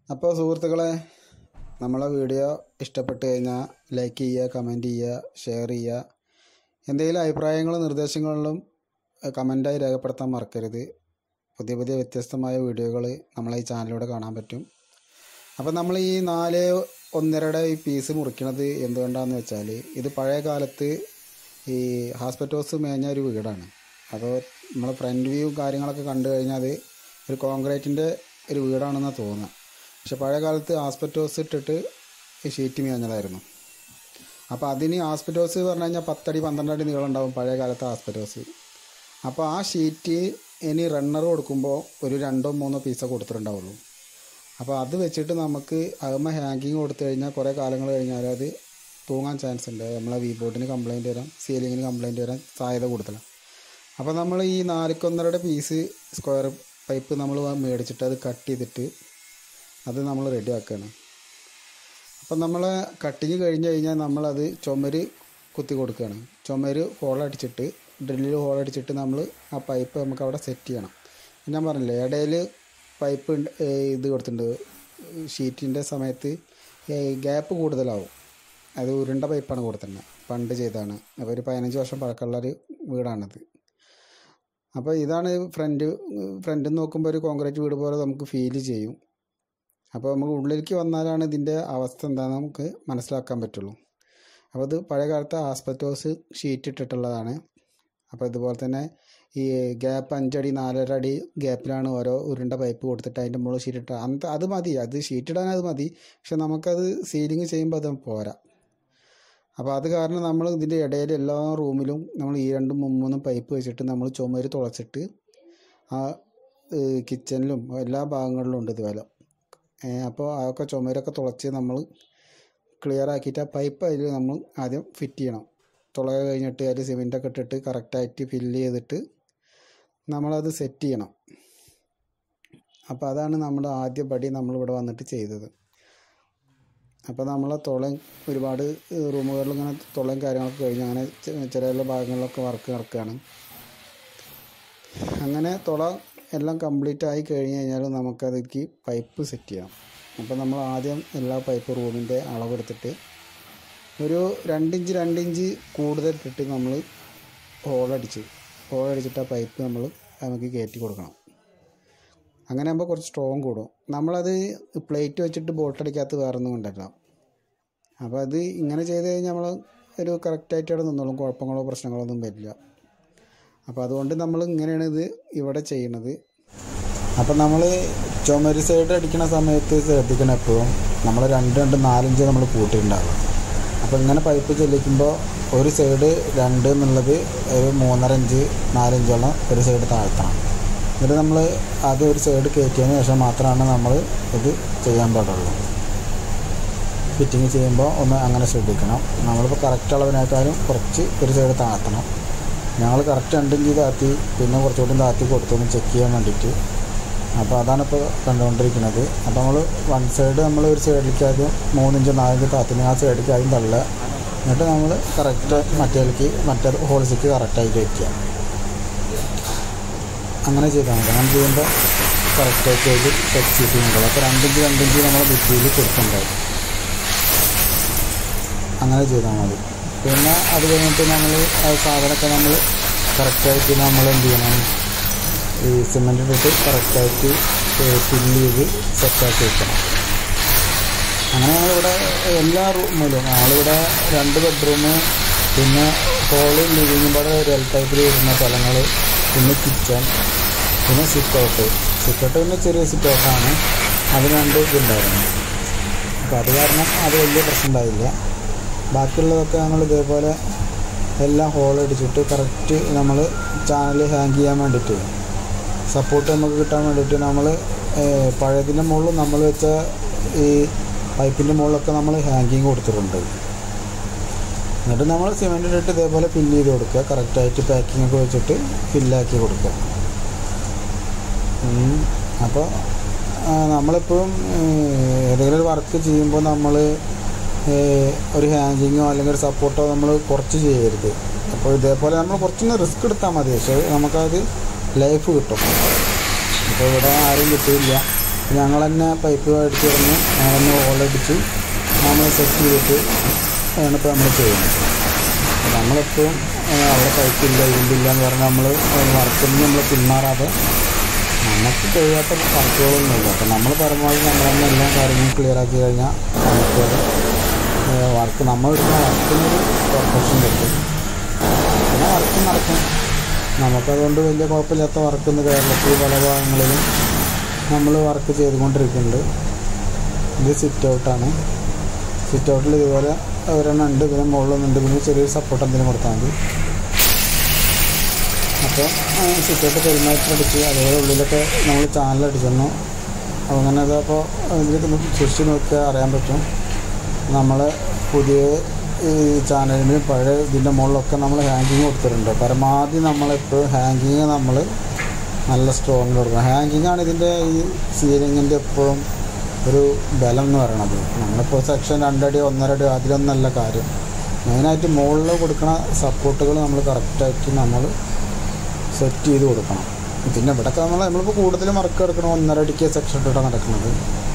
അപ്പോൾ സുഹൃത്തുക്കളെ നമ്മളെ വീഡിയോ ഇഷ്ടപ്പെട്ട് കഴിഞ്ഞാൽ ലൈക്ക് ചെയ്യുക കമൻറ്റ് ചെയ്യുക ഷെയർ ചെയ്യുക എന്തെങ്കിലും അഭിപ്രായങ്ങളും നിർദ്ദേശങ്ങളിലും കമൻറ്റായി രേഖപ്പെടുത്താൻ മറക്കരുത് പുതിയ പുതിയ വ്യത്യസ്തമായ വീഡിയോകൾ നമ്മളെ ഈ ചാനലിലൂടെ കാണാൻ പറ്റും അപ്പോൾ നമ്മൾ ഈ നാല് ഒന്നരയുടെ ഈ പീസ് മുറിക്കണത് എന്തുകൊണ്ടാണെന്ന് വെച്ചാൽ ഇത് പഴയ കാലത്ത് ഈ ഹാസ്പിറ്റോസ് മേഞ്ഞ ഒരു വീടാണ് അപ്പോൾ നമ്മൾ ഫ്രണ്ട് വ്യൂ കാര്യങ്ങളൊക്കെ കണ്ടു കഴിഞ്ഞാൽ അത് ഒരു കോൺക്രീറ്റിൻ്റെ ഒരു വീടാണെന്നാണ് തോന്നുക പക്ഷെ പഴയ കാലത്ത് ആസ്പെറ്റോസ് ഇട്ടിട്ട് ഈ ഷീറ്റ് മേഞ്ഞതായിരുന്നു അപ്പോൾ അതിന് ആസ്പെറ്റോസ് പറഞ്ഞു കഴിഞ്ഞാൽ പത്തടി പന്ത്രണ്ട് അടി നീളം ഉണ്ടാവും പഴയ കാലത്തെ ആസ്പെറ്റോസ് അപ്പോൾ ആ ഷീറ്റ് ഇനി റണ്ണർ കൊടുക്കുമ്പോൾ ഒരു രണ്ടോ മൂന്നോ പീസേ കൊടുത്തിട്ടുണ്ടാവുള്ളൂ അപ്പോൾ അത് വെച്ചിട്ട് നമുക്ക് അതുമ്മ ഹാങ്കിങ് കൊടുത്തു കഴിഞ്ഞാൽ കുറേ കാലങ്ങൾ കഴിഞ്ഞാൽ അത് തൂങ്ങാൻ ചാൻസ് ഉണ്ട് നമ്മളെ വി ബോർഡിന് കംപ്ലൈൻറ്റ് വരാം സീലിങ്ങിന് കംപ്ലൈൻറ്റ് വരാൻ സാധ്യത കൂടുതലാണ് അപ്പോൾ നമ്മൾ ഈ നാലിക്കൊന്നരയുടെ പീസ് സ്ക്വയർ പൈപ്പ് നമ്മൾ മേടിച്ചിട്ട് അത് കട്ട് ചെയ്തിട്ട് അത് നമ്മൾ റെഡി ആക്കുകയാണ് അപ്പം നമ്മൾ കട്ടിങ് കഴിഞ്ഞ് കഴിഞ്ഞാൽ നമ്മളത് ചുമര് കുത്തി കൊടുക്കുകയാണ് ചുമര് ഹോളടിച്ചിട്ട് ഡ്രില്ലിൽ ഹോളടിച്ചിട്ട് നമ്മൾ ആ പൈപ്പ് നമുക്ക് അവിടെ സെറ്റ് ചെയ്യണം ഞാൻ പറഞ്ഞില്ലേ ഇടയിൽ പൈപ്പ് ഉണ്ട്, ഏ, ഇത് കൊടുത്തിട്ടുണ്ട് ഷീറ്റിൻ്റെ സമയത്ത് ഗ്യാപ്പ് കൂടുതലാവും അത് ഉരുണ്ട പൈപ്പാണ് കൊടുത്തിട്ടുണ്ട് പണ്ട് ചെയ്താണ് അപ്പോൾ ഒരു പതിനഞ്ച് വർഷം പഴക്കമുള്ളൊരു വീടാണിത് അപ്പോൾ ഇതാണ് ഫ്രണ്ട് ഫ്രണ്ടിൽ നോക്കുമ്പോൾ ഒരു കോൺക്രീറ്റ് വീട് പോലെ നമുക്ക് ഫീൽ ചെയ്യും അപ്പോൾ നമുക്ക് ഉള്ളിലേക്ക് വന്നാലാണ് ഇതിൻ്റെ അവസ്ഥ എന്താണെന്ന് നമുക്ക് മനസ്സിലാക്കാൻ പറ്റുള്ളൂ അപ്പോൾ ഇത് പഴയ കാലത്തെ ആസ്പെറ്റോസ് ഷീറ്റ് ഇട്ടിട്ടുള്ളതാണ് അപ്പോൾ ഇതുപോലെ തന്നെ ഈ ഗ്യാപ്പ് അഞ്ചടി നാലര അടി ഗ്യാപ്പിലാണ് ഓരോ ഉരുണ്ട പൈപ്പ് കൊടുത്തിട്ട് അതിൻ്റെ മുകളിൽ ഷീറ്റ് ഇട്ട അന്ന് അത് മതി അത് ഷീറ്റ് ഇടാൻ അത് മതി പക്ഷെ നമുക്കത് സീലിംഗ് ചെയ്യുമ്പോൾ അത് പോരാ അപ്പോൾ അത് കാരണം നമ്മൾ ഇതിൻ്റെ ഇടയിൽ എല്ലാ റൂമിലും നമ്മൾ ഈ രണ്ടും മൂന്നും പൈപ്പ് വെച്ചിട്ട് നമ്മൾ ചുമര് തുളച്ചിട്ട് ആ കിച്ചണിലും എല്ലാ ഭാഗങ്ങളിലും ഉണ്ട് ഇതുപോലെ അപ്പോൾ അതൊക്കെ ചുമരൊക്കെ തുളച്ച് നമ്മൾ ക്ലിയർ ആക്കിയിട്ട് ആ പൈപ്പ് അതിൽ നമ്മൾ ആദ്യം ഫിറ്റ് ചെയ്യണം തുള കഴിഞ്ഞിട്ട് അതിൽ സിമെൻറ്റൊക്കെ ഇട്ടിട്ട് കറക്റ്റായിട്ട് ഫില്ല് ചെയ്തിട്ട് നമ്മളത് സെറ്റ് ചെയ്യണം അപ്പോൾ അതാണ് നമ്മുടെ ആദ്യ പടി നമ്മളിവിടെ വന്നിട്ട് ചെയ്തത് അപ്പോൾ നമ്മളെ തുളയും ഒരുപാട് റൂമുകളിൽ ഇങ്ങനെ തുളയും കാര്യങ്ങളൊക്കെ കഴിഞ്ഞ് അങ്ങനെ ചെ- ചെറിയ ചെറിയ ഭാഗങ്ങളിലൊക്കെ വർക്ക് നടക്കുകയാണ് അങ്ങനെ തുള എല്ലാം കംപ്ലീറ്റ് ആയി കഴിഞ്ഞ് കഴിഞ്ഞാൽ നമുക്കതിലേക്ക് പൈപ്പ് സെറ്റ് ചെയ്യണം അപ്പോൾ നമ്മൾ ആദ്യം എല്ലാ പൈപ്പ് റൂമിൻ്റെ അളവെടുത്തിട്ട് ഒരു രണ്ടിഞ്ച് രണ്ടിഞ്ച് കൂടുതൽ ഇട്ടിട്ട് നമ്മൾ ഹോളടിച്ച് ഹോളടിച്ചിട്ട് ആ പൈപ്പ് നമ്മൾ നമുക്ക് കയറ്റി കൊടുക്കണം അങ്ങനെ ആകുമ്പോൾ കുറച്ച് സ്ട്രോങ് കൂടും നമ്മളത് പ്ലേറ്റ് വെച്ചിട്ട് ബോട്ടടിക്കകത്ത് വേറെ ഒന്നും കൊണ്ടല്ല അപ്പോൾ അത് ഇങ്ങനെ ചെയ്ത് കഴിഞ്ഞാൽ നമ്മൾ ഒരു കറക്റ്റായിട്ട് അവിടെ നിന്നോളും കുഴപ്പങ്ങളോ പ്രശ്നങ്ങളോ ഒന്നും വരില്ല അപ്പോൾ അതുകൊണ്ട് നമ്മൾ ഇങ്ങനെയാണ് ഇത് ഇവിടെ ചെയ്യണത് അപ്പം നമ്മൾ ചുമര് സൈഡ് അടിക്കുന്ന സമയത്ത് ശ്രദ്ധിക്കണം എപ്പോഴും നമ്മൾ രണ്ട് രണ്ട് നാലഞ്ച് നമ്മൾ കൂട്ടിയിട്ടുണ്ടാകും അപ്പോൾ ഇങ്ങനെ പൈപ്പ് ചെല്ലിക്കുമ്പോൾ ഒരു സൈഡ് രണ്ട് എന്നുള്ളത് ഒരു മൂന്നര ഇഞ്ച് നാലിഞ്ചോളം ഒരു സൈഡ് താഴ്ത്തണം എന്നിട്ട് നമ്മൾ ആദ്യം ഒരു സൈഡ് കയറ്റിയതിന് ശേഷം മാത്രമാണ് നമ്മൾ ഇത് ചെയ്യാൻ പാടുള്ളൂ ഫിറ്റിങ് ചെയ്യുമ്പോൾ ഒന്ന് അങ്ങനെ ശ്രദ്ധിക്കണം നമ്മളിപ്പോൾ കറക്റ്റ് അളവിനേക്കാളും കുറച്ച് ഒരു സൈഡ് താഴ്ത്തണം ഞങ്ങൾ കറക്റ്റ് രണ്ടിഞ്ച് താത്തി പിന്നെ കുറച്ചുകൂടി താത്തി കൊടുത്തൊന്ന് ചെക്ക് ചെയ്യാൻ വേണ്ടിയിട്ട് അപ്പോൾ അതാണ് ഇപ്പോൾ കണ്ടുകൊണ്ടിരിക്കുന്നത് അപ്പോൾ നമ്മൾ വൺ സൈഡ് നമ്മൾ ഒരു സൈഡിലേക്ക് ആദ്യം മൂന്നിഞ്ച് നാലിഞ്ച് താത്തിന് ആ സൈഡിലേക്ക് ആദ്യം തള്ളുക എന്നിട്ട് നമ്മൾ കറക്റ്റ് മറ്റേലേക്ക് മറ്റേ ഹോൾസിക്ക് കറക്റ്റായിട്ട് വയ്ക്കുക അങ്ങനെ ചെയ്താൽ മതി അങ്ങനെ ചെയ്യുമ്പോൾ കറക്റ്റായിട്ട് ഇത് ചെക്ക് ചെയ്യുന്നുള്ളൂ അപ്പോൾ രണ്ടിഞ്ച് രണ്ടിഞ്ച് നമ്മൾ ഭിത്തിയിൽ കൊടുക്കുന്നുണ്ടാവും അങ്ങനെ ചെയ്താൽ മതി പിന്നെ അത് കഴിഞ്ഞിട്ട് നമ്മൾ ആ സാധനമൊക്കെ നമ്മൾ കറക്റ്റായിട്ട് നമ്മൾ എന്ത് ചെയ്യണം ഈ സിമെൻ്റ് ഇട്ടിട്ട് കറക്റ്റായിട്ട് ഫില്ല് ചെയ്ത് സെറ്റാക്കി വെക്കണം അങ്ങനെ ഞങ്ങളിവിടെ എല്ലാ റൂമിലും ഞങ്ങളിവിടെ രണ്ട് ബെഡ്റൂം പിന്നെ ഹോള് ലിവിങ് പാടെ ഒരു എൽ ടൈപ്പിൽ വരുന്ന സ്ഥലങ്ങൾ പിന്നെ കിച്ചൺ പിന്നെ സിറ്റ് ഔട്ട് സിറ്റ് ഔട്ട് പിന്നെ ചെറിയ സിറ്റ് ഔട്ടാണ് അത് രണ്ട് ഇതുണ്ടായിരുന്നു അപ്പോൾ അത് കാരണം അത് വലിയ പ്രശ്നം ഉണ്ടായില്ല ബാക്കിയുള്ളതൊക്കെ ഞങ്ങൾ ഇതേപോലെ എല്ലാം ഹോൾ അടിച്ചിട്ട് കറക്റ്റ് നമ്മൾ ചാനൽ ഹാങ് ചെയ്യാൻ വേണ്ടിയിട്ട് സപ്പോർട്ട് നമുക്ക് കിട്ടാൻ വേണ്ടിയിട്ട് നമ്മൾ പഴയതിൻ്റെ മുകളിൽ നമ്മൾ വെച്ച ഈ പൈപ്പിൻ്റെ മുകളിലൊക്കെ നമ്മൾ ഹാങ്കിങ് കൊടുത്തിട്ടുണ്ട് എന്നിട്ട് നമ്മൾ സിമെൻ്റ് ഇട്ടിട്ട് ഇതേപോലെ ഫില്ല് ചെയ്ത് കൊടുക്കുക കറക്റ്റായിട്ട് പാക്കിംഗ് ഒക്കെ വെച്ചിട്ട് ഫില്ലാക്കി കൊടുക്കുക ഉം. അപ്പോൾ ആ, നമ്മളിപ്പോഴും ഏഹ്, ഏതെങ്കിലും ഒരു വർക്ക് ചെയ്യുമ്പോൾ നമ്മൾ ഒരു ഹാങ്കിങ്ങോ അല്ലെങ്കിൽ ഒരു സപ്പോർട്ടോ നമ്മൾ കുറച്ച് ചെയ്യരുത് അപ്പോൾ ഇതേപോലെ നമ്മൾ കുറച്ചൊന്ന് റിസ്ക് എടുത്താൽ മതി പക്ഷേ നമുക്കത് ലൈഫ് കിട്ടും ഇപ്പോൾ ഇവിടെ ആരും കിട്ടിയില്ല ഞങ്ങൾ തന്നെ പൈപ്പ് അടിച്ച് തന്ന് ഞങ്ങൾ തന്നെ ഹോളടിച്ച് നമ്മൾ സെറ്റ് ചെയ്തിട്ട് ആണ് ഇപ്പോൾ നമ്മൾ ചെയ്യുന്നത് അപ്പോൾ നമ്മളിപ്പോൾ അവിടെ പൈപ്പില്ല ഇതില്ല എന്ന് പറഞ്ഞാൽ നമ്മൾ വർക്കിൽ നിന്ന് നമ്മൾ പിന്മാറാതെ നമുക്ക് കഴിയാത്ത വർക്കുകളൊന്നുമില്ല അപ്പോൾ നമ്മൾ പരമാവധി നമ്മൾ തന്നെ എല്ലാ കാര്യങ്ങളും ക്ലിയർ ആക്കി കഴിഞ്ഞാൽ നമുക്ക് വർക്ക് നമ്മൾ എടുക്കുന്ന വർക്കിനൊരു പെർഫെക്ഷൻ കിട്ടും പിന്നെ വർക്ക് നടക്കും നമുക്കതുകൊണ്ട് വലിയ കുഴപ്പമില്ലാത്ത വർക്ക് ഇന്ന് കേരളത്തിൽ പല ഭാഗങ്ങളിലും നമ്മൾ വർക്ക് ചെയ്തുകൊണ്ടിരിക്കുന്നുണ്ട് ഇത് സിറ്റ് ഔട്ടാണ് സിറ്റ് ഔട്ടിൽ ഇതുപോലെ ഒരെണ്ണം ഉണ്ട് പിന്നെ മുകളിലൊന്നുണ്ട് പിന്നെ ചെറിയൊരു സപ്പോർട്ട് എന്തെങ്കിലും കൊടുത്താൽ മതി അപ്പോൾ സിറ്റ് ഔട്ട് പെരുമാറ്റം അടിച്ച് അതേപോലെ ഉള്ളിലൊക്കെ നമ്മൾ ചാനൽ അടിച്ചിരുന്നു അപ്പോൾ അങ്ങനെ അതപ്പോൾ ഇതിലേക്ക് ഒന്ന് സൂക്ഷിച്ച് നോക്കിയാൽ അറിയാൻ പറ്റും നമ്മൾ പുതിയ ഈ ചാനലിന് പഴയ ഇതിൻ്റെ മുകളിലൊക്കെ നമ്മൾ ഹാങ്കിങ് കൊടുത്തിട്ടുണ്ട് പരമാവധി നമ്മളിപ്പോൾ ഹാങ്കിങ് നമ്മൾ നല്ല സ്ട്രോങ്ങിൽ കൊടുക്കണം ഹാങ്കിങ് ആണ് ഇതിൻ്റെ ഈ സീലിങ്ങിൻ്റെ എപ്പോഴും ഒരു ബലം എന്ന് പറയണത് നമ്മളിപ്പോൾ സെക്ഷൻ രണ്ടടി ഒന്നരടി അതിലൊന്നല്ല കാര്യം മെയിനായിട്ട് മുകളിൽ കൊടുക്കുന്ന സപ്പോർട്ടുകൾ നമ്മൾ കറക്റ്റായിട്ട് നമ്മൾ സെറ്റ് ചെയ്ത് കൊടുക്കണം പിന്നെ ഇവിടെയൊക്കെ നമ്മൾ നമ്മളിപ്പോൾ കൂടുതലും വർക്ക് എടുക്കണം ഒന്നര അടിക്ക് സെക്ഷൻ ഇട്ടിട്ടാണ് നടക്കുന്നത്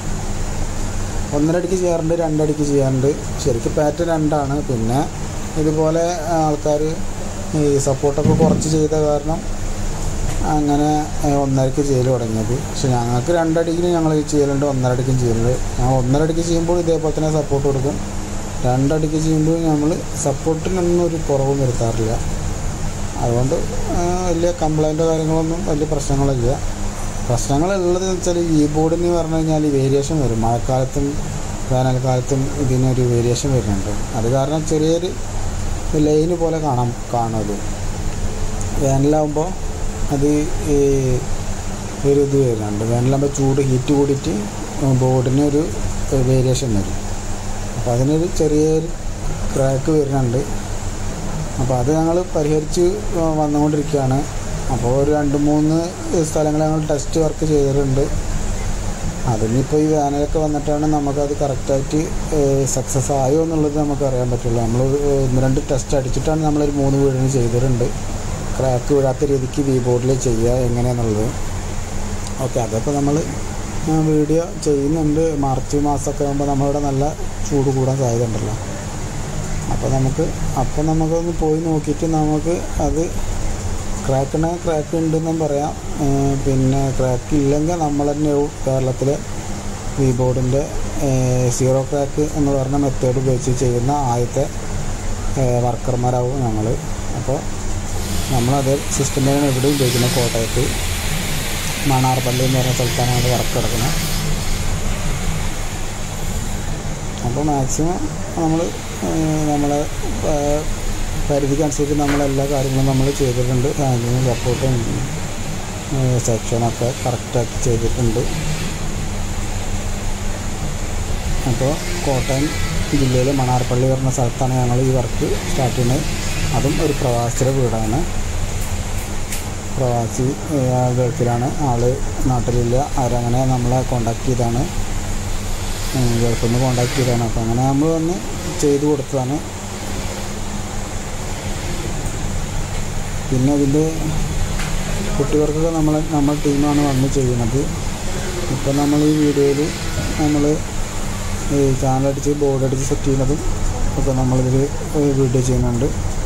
ഒന്നര അടിക്ക് ചെയ്യാറുണ്ട് രണ്ടടിക്ക് ചെയ്യാറുണ്ട് ശരിക്കും പാറ്റേൺ രണ്ടാണ് പിന്നെ ഇതുപോലെ ആൾക്കാർ ഈ സപ്പോർട്ടൊക്കെ കുറച്ച് ചെയ്ത കാരണം അങ്ങനെ ഒന്നരക്ക് ചെയ്യൽ തുടങ്ങിയത് പക്ഷെ ഞങ്ങൾക്ക് രണ്ടടിക്കിന് ഞങ്ങൾ ചെയ്യലുണ്ട് ഒന്നരടിക്കും ചെയ്യലുണ്ട് ഞങ്ങൾ ഒന്നരടിക്ക് ചെയ്യുമ്പോൾ ഇതേപോലെ തന്നെ സപ്പോർട്ട് കൊടുക്കും രണ്ടടിക്ക് ചെയ്യുമ്പോൾ നമ്മൾ സപ്പോർട്ടിനൊന്നും ഒരു കുറവും വരുത്താറില്ല അതുകൊണ്ട് വലിയ കംപ്ലൈൻറ്റോ കാര്യങ്ങളൊന്നും വലിയ പ്രശ്നങ്ങളില്ല പ്രശ്നങ്ങളുള്ളത് എന്ന് വെച്ചാൽ ഈ ബോർഡിന് പറഞ്ഞു കഴിഞ്ഞാൽ വേരിയേഷൻ വരും മഴക്കാലത്തും വേനൽക്കാലത്തും ഇതിനൊരു വേരിയേഷൻ വരുന്നുണ്ട് അത് കാരണം ചെറിയൊരു ലൈന് പോലെ കാണാം കാണുമത് വേനലാകുമ്പോൾ അത് ഈ ഒരു ഇത് വരുന്നുണ്ട് വേനലാകുമ്പോൾ ചൂട് ഹീറ്റ് കൂടിയിട്ട് ബോർഡിന് ഒരു വേരിയേഷൻ വരും അപ്പോൾ അതിനൊരു ചെറിയൊരു ക്രാക്ക് വരുന്നുണ്ട് അപ്പോൾ അത് ഞങ്ങൾ പരിഹരിച്ച് വന്നുകൊണ്ടിരിക്കുകയാണ് അപ്പോൾ ഒരു രണ്ട് മൂന്ന് സ്ഥലങ്ങൾ ഞങ്ങൾ ടെസ്റ്റ് വർക്ക് ചെയ്തിട്ടുണ്ട് അതിനിപ്പോൾ ഈ വേനലൊക്കെ വന്നിട്ടാണ് നമുക്കത് കറക്റ്റായിട്ട് സക്സസ് ആയോ എന്നുള്ളത് നമുക്ക് അറിയാൻ പറ്റുള്ളൂ നമ്മൾ ഒന്ന് രണ്ട് ടെസ്റ്റ് അടിച്ചിട്ടാണ് നമ്മളൊരു മൂന്ന് വീടിന് ചെയ്തിട്ടുണ്ട് ക്രാക്ക് വീഴാത്ത രീതിക്ക് വി ബോർഡിൽ ചെയ്യുക എങ്ങനെയാണെന്നുള്ളത് ഓക്കെ അതൊക്കെ നമ്മൾ വീഡിയോ ചെയ്യുന്നുണ്ട് മാർച്ച് മാസമൊക്കെ ആകുമ്പോൾ നമ്മളിവിടെ നല്ല ചൂട് കൂടാൻ സാധ്യത ഉണ്ടല്ലോ അപ്പോൾ നമുക്ക് അപ്പോൾ നമുക്കൊന്ന് പോയി നോക്കിയിട്ട് നമുക്ക് അത് ക്രാക്കിന് ക്രാക്ക് ഉണ്ടെന്നും പറയാം പിന്നെ ക്രാക്ക് ഇല്ലെങ്കിൽ നമ്മൾ തന്നെ കേരളത്തിലെ വി ബോർഡിൻ്റെ സീറോ ക്രാക്ക് എന്ന് പറഞ്ഞ മെത്തേഡ് ഉപയോഗിച്ച് ചെയ്യുന്ന ആദ്യത്തെ വർക്കർമാരാവും ഞങ്ങൾ അപ്പോൾ നമ്മളത് സിസ്റ്റം തന്നെയാണ് എവിടെയും ഉപയോഗിക്കുന്നത് കോട്ടയത്ത് മണാർപള്ളി എന്ന് പറഞ്ഞ സ്ഥലത്താണ് ഞങ്ങൾ വർക്ക് കിടക്കുന്നത് അപ്പോൾ മാക്സിമം നമ്മൾ നമ്മളെ പരിധിക്കനുസരിച്ച് നമ്മളെല്ലാ കാര്യങ്ങളും നമ്മൾ ചെയ്തിട്ടുണ്ട് ഹാൻഡിങ്ങും സപ്പോർട്ടും സെക്ഷനൊക്കെ കറക്റ്റാക്കി ചെയ്തിട്ടുണ്ട് അപ്പോൾ കോട്ടയം ജില്ലയിലെ മണാർപ്പള്ളി പറഞ്ഞ സ്ഥലത്താണ് ഞങ്ങൾ ഈ വർക്ക് സ്റ്റാർട്ട് ചെയ്യുന്നത് അതും ഒരു പ്രവാസിയുടെ വീടാണ് പ്രവാസി ഗൾഫിലാണ് ആൾ നാട്ടിലില്ല അവരങ്ങനെ നമ്മളെ കോണ്ടാക്ട് ചെയ്താണ് ഗൾഫിൽ നിന്ന് കോണ്ടാക്ട് ചെയ്തതാണ് അപ്പോൾ അങ്ങനെ നമ്മൾ വന്ന് ചെയ്തു കൊടുത്തതാണ് പിന്നെ അതിൻ്റെ കുട്ടികൾക്കൊക്കെ നമ്മൾ നമ്മൾ ടീമാണ് വന്ന് ചെയ്യുന്നത് ഇപ്പം നമ്മൾ ഈ വീഡിയോയിൽ നമ്മൾ ഈ ചാനലടിച്ച് ബോർഡ് അടിച്ച് സെറ്റ് ചെയ്യുന്നതും ഒക്കെ നമ്മളിതിൽ വീഡിയോ ചെയ്യുന്നുണ്ട്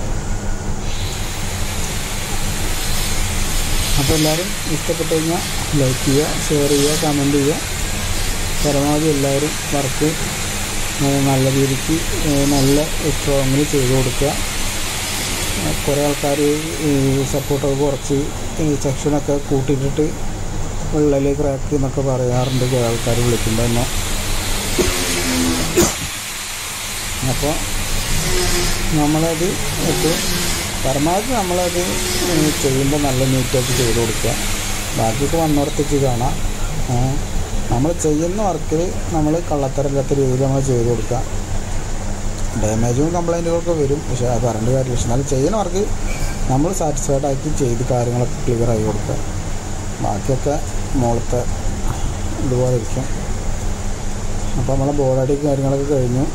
അപ്പോൾ എല്ലാവരും ഇഷ്ടപ്പെട്ട് കഴിഞ്ഞാൽ ലൈക്ക് ചെയ്യുക ഷെയർ ചെയ്യുക കമൻറ്റ് ചെയ്യുക പരമാവധി എല്ലാവരും വർക്ക് നല്ല രീതിക്ക് നല്ല സ്ട്രോങ്ങിൽ ചെയ്ത് കൊടുക്കുക കുറേ ആൾക്കാർ ഈ സപ്പോർട്ടൊക്കെ കുറച്ച് ഈ സെക്ഷനൊക്കെ കൂട്ടിയിട്ടിട്ട് വിള്ളൽ ക്രാക്ക് എന്നൊക്കെ പറയാറുണ്ട് ചില ആൾക്കാർ വിളിക്കുമ്പോൾ തന്നെ അപ്പോൾ നമ്മളത് ഏറ്റവും പരമാവധി നമ്മളത് ചെയ്യുമ്പോൾ നല്ല നീറ്റായിട്ട് ചെയ്ത് കൊടുക്കുക ബാക്കിയൊക്കെ വന്നോർത്തേക്ക് കാണാം നമ്മൾ ചെയ്യുന്ന വർക്കിൽ നമ്മൾ കള്ളത്തരമില്ലാത്ത രീതിയിൽ നമ്മൾ ചെയ്ത് കൊടുക്കുക ഡാമേജും കംപ്ലൈൻറ്റുകളൊക്കെ വരും പക്ഷേ അത് പറഞ്ഞിട്ട് കാര്യമില്ല പക്ഷെ എന്നാലും ചെയ്യുന്ന വർക്ക് നമ്മൾ സാറ്റിസ്ഫൈഡ് ആക്കി ചെയ്ത് കാര്യങ്ങളൊക്കെ ക്ലിയർ ആയി കൊടുക്കുക ബാക്കിയൊക്കെ മുകളത്തെ ഇതുപോലെ ഇരിക്കും അപ്പോൾ നമ്മളെ ബോർഡടി കാര്യങ്ങളൊക്കെ കഴിഞ്ഞു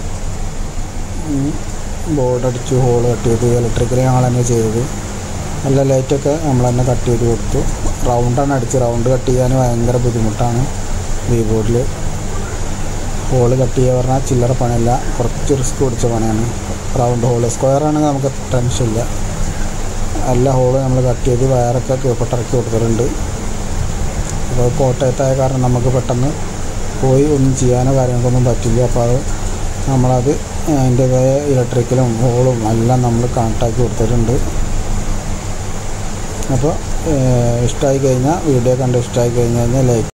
ബോർഡടിച്ച് ഹോൾ കട്ട് ചെയ്ത് ഇലക്ട്രിക്കൽ ഞങ്ങൾ തന്നെ ചെയ്തത് നല്ല ലൈറ്റൊക്കെ നമ്മൾ തന്നെ കട്ട് ചെയ്ത് കൊടുത്തു റൗണ്ടാണ് അടിച്ച് റൗണ്ട് കട്ട് ചെയ്യാൻ ഭയങ്കര ബുദ്ധിമുട്ടാണ് വി ബോർഡിൽ ഹോള് കട്ട് ചെയ്യുക പറഞ്ഞാൽ ചില്ലറ പണിയല്ല കുറച്ച് റിസ്ക് പിടിച്ച പണിയാണ് റൗണ്ട് ഹോള് സ്ക്വയർ ആണെങ്കിൽ നമുക്ക് ടെൻഷനില്ല എല്ലാ ഹോളും നമ്മൾ കട്ട് ചെയ്ത് വയറൊക്കെ കീഴ്പട്ടിറക്കി കൊടുത്തിട്ടുണ്ട് അപ്പോൾ കോട്ടയത്തായ കാരണം നമുക്ക് പെട്ടെന്ന് പോയി ഒന്നും ചെയ്യാനോ കാര്യങ്ങൾക്കൊന്നും പറ്റില്ല അപ്പോൾ അത് നമ്മളത് അതിൻ്റേതായ ഇലക്ട്രിക്കലും ഹോളും എല്ലാം നമ്മൾ കണക്റ്റാക്കി കൊടുത്തിട്ടുണ്ട് അപ്പോൾ ഇഷ്ടമായി കഴിഞ്ഞാൽ വീഡിയോ കണ്ട് ഇഷ്ടമായി കഴിഞ്ഞ് കഴിഞ്ഞാൽ ലൈക്ക്